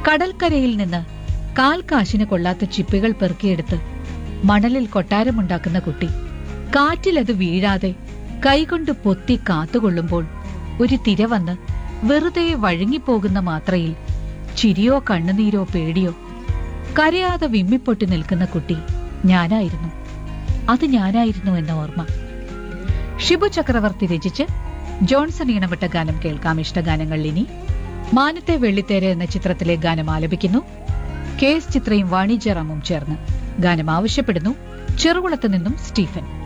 കടൽക്കരയിൽ നിന്ന് കാൽ കാശിന് കൊള്ളാത്ത ചിപ്പികൾ പെറുക്കിയെടുത്ത് മണലിൽ കൊട്ടാരമുണ്ടാക്കുന്ന കുട്ടി കാറ്റിലത് വീഴാതെ കൈകൊണ്ട് പൊത്തി കാത്തുകൊള്ളുമ്പോൾ ഒരു തിര വന്ന് വെറുതെ വഴുങ്ങിപ്പോകുന്ന മാത്രയിൽ ചിരിയോ കണ്ണുനീരോ പേടിയോ കരയാതെ വിമ്മിപ്പൊട്ടി നിൽക്കുന്ന കുട്ടി ഞാനായിരുന്നു അത് ഞാനായിരുന്നു എന്ന ഓർമ്മ ഷിബു ചക്രവർത്തി രചിച്ച് ജോൺസൺ ഈണമിട്ട ഗാനം കേൾക്കാം ഇഷ്ടഗാനങ്ങൾ ഇനി മാനത്തെ വെള്ളിത്തേര എന്ന ചിത്രത്തിലെ ഗാനം ആലപിക്കുന്നു കെ എസ് ചിത്രയും വാണിജ്യറാമും ചേർന്ന് ഗാനം ആവശ്യപ്പെടുന്നു ചെറുകുളത്ത് നിന്നും സ്റ്റീഫൻ